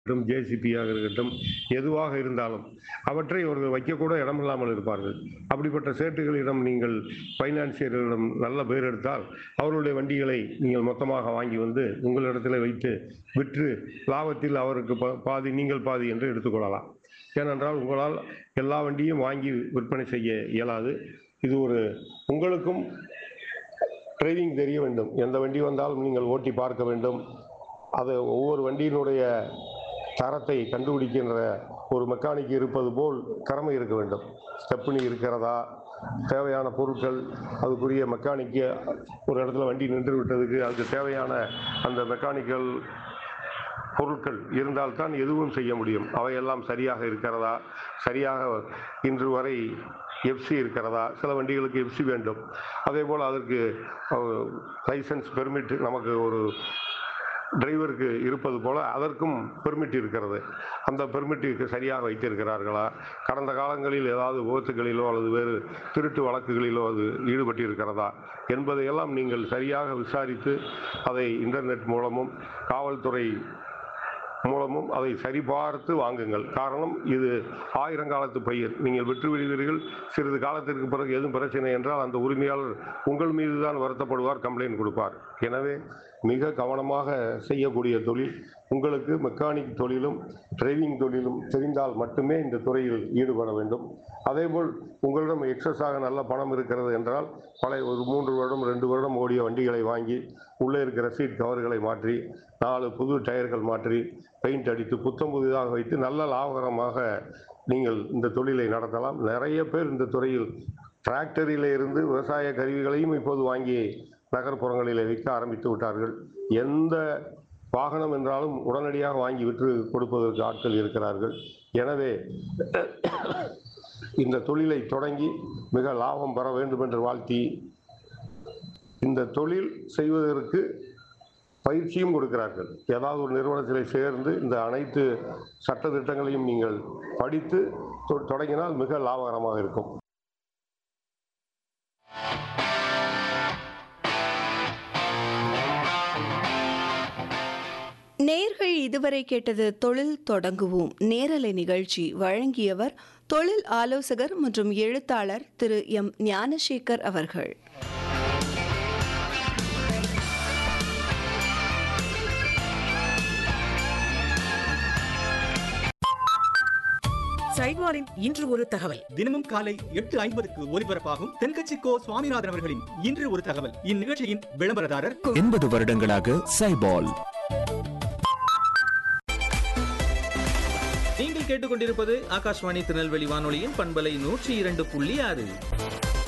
இருக்கட்டும் ஜேசிபியாக இருக்கட்டும் எதுவாக இருந்தாலும் அவற்றை அவர்கள் வைக்கக்கூட இடமில்லாமல் இருப்பார்கள் அப்படிப்பட்ட சேட்டுகளிடம் நீங்கள் ஃபைனான்சியர்களிடம் நல்ல பேர் எடுத்தால் அவர்களுடைய வண்டிகளை நீங்கள் மொத்தமாக வாங்கி வந்து உங்களிடத்தில் வைத்து விற்று லாபத்தில் அவருக்கு பா- பாதி நீங்கள் பாதி என்று எடுத்துக்கொள்ளலாம் ஏனென்றால் உங்களால் எல்லா வண்டியும் வாங்கி விற்பனை செய்ய இயலாது இது ஒரு உங்களுக்கும் டிரைவிங் தெரிய வேண்டும் எந்த வண்டி வந்தாலும் நீங்கள் ஓட்டி பார்க்க வேண்டும் அது ஒவ்வொரு வண்டியினுடைய தரத்தை கண்டுபிடிக்கின்ற ஒரு மெக்கானிக் இருப்பது போல் கடமை இருக்க வேண்டும் ஸ்டெப்னி இருக்கிறதா தேவையான பொருட்கள் அதுக்குரிய மெக்கானிக்கு ஒரு இடத்துல வண்டி நின்று விட்டதுக்கு அதுக்கு தேவையான அந்த மெக்கானிக்கல் பொருட்கள் இருந்தால்தான் எதுவும் செய்ய முடியும் அவையெல்லாம் சரியாக இருக்கிறதா சரியாக இன்று வரை எஃப்சி இருக்கிறதா சில வண்டிகளுக்கு எஃப்சி வேண்டும் அதே போல் அதற்கு லைசன்ஸ் பெர்மிட் நமக்கு ஒரு டிரைவருக்கு இருப்பது போல அதற்கும் பெர்மிட் இருக்கிறது அந்த பெர்மிட்டுக்கு சரியாக வைத்திருக்கிறார்களா கடந்த காலங்களில் ஏதாவது விபத்துகளிலோ அல்லது வேறு திருட்டு வழக்குகளிலோ அது ஈடுபட்டு இருக்கிறதா என்பதையெல்லாம் நீங்கள் சரியாக விசாரித்து அதை இன்டர்நெட் மூலமும் காவல்துறை மூலமும் அதை சரிபார்த்து வாங்குங்கள் காரணம் இது ஆயிரங்காலத்து பயிர் நீங்கள் விற்று விடுவீர்கள் சிறிது காலத்திற்கு பிறகு எதுவும் பிரச்சனை என்றால் அந்த உரிமையாளர் உங்கள் மீது தான் வருத்தப்படுவார் கம்ப்ளைண்ட் கொடுப்பார் எனவே மிக கவனமாக செய்யக்கூடிய தொழில் உங்களுக்கு மெக்கானிக் தொழிலும் டிரைவிங் தொழிலும் தெரிந்தால் மட்டுமே இந்த துறையில் ஈடுபட வேண்டும் அதேபோல் உங்களிடம் எக்ஸஸாக நல்ல பணம் இருக்கிறது என்றால் பழைய ஒரு மூன்று வருடம் ரெண்டு வருடம் ஓடிய வண்டிகளை வாங்கி உள்ளே இருக்கிற சீட் கவர்களை மாற்றி நாலு புது டயர்கள் மாற்றி பெயிண்ட் அடித்து புத்தம் புதிதாக வைத்து நல்ல லாபகரமாக நீங்கள் இந்த தொழிலை நடத்தலாம் நிறைய பேர் இந்த துறையில் டிராக்டரிலே இருந்து விவசாய கருவிகளையும் இப்போது வாங்கி நகர்ப்புறங்களிலே விற்க ஆரம்பித்து விட்டார்கள் எந்த வாகனம் என்றாலும் உடனடியாக வாங்கி விற்று கொடுப்பதற்கு ஆட்கள் இருக்கிறார்கள் எனவே இந்த தொழிலை தொடங்கி மிக லாபம் பெற வேண்டும் என்று வாழ்த்தி இந்த தொழில் செய்வதற்கு பயிற்சியும் கொடுக்கிறார்கள் ஏதாவது ஒரு நிறுவனத்தில் சேர்ந்து இந்த அனைத்து சட்ட திட்டங்களையும் நீங்கள் படித்து தொ- தொடங்கினால் மிக லாபகரமாக இருக்கும் நேர்கள் இதுவரை கேட்டது தொழில் தொடங்குவோம் நேரலை நிகழ்ச்சி வழங்கியவர் தொழில் ஆலோசகர் மற்றும் எழுத்தாளர் திரு எம் ஞானசேகர் அவர்கள் சைட்வாரின் இன்று ஒரு தகவல் தினமும் காலை எட்டு ஐம்பதுக்கு ஒலிபரப்பாகும் தென்கட்சி கோ சுவாமிநாதன் அவர்களின் இன்று ஒரு தகவல் இந்நிகழ்ச்சியின் விளம்பரதாரர் எண்பது வருடங்களாக சைபால் நீங்கள் கேட்டுக்கொண்டிருப்பது ஆகாஷ்வாணி திருநெல்வேலி வானொலியின் பண்பலை நூற்றி இரண்டு புள்ளி ஆறு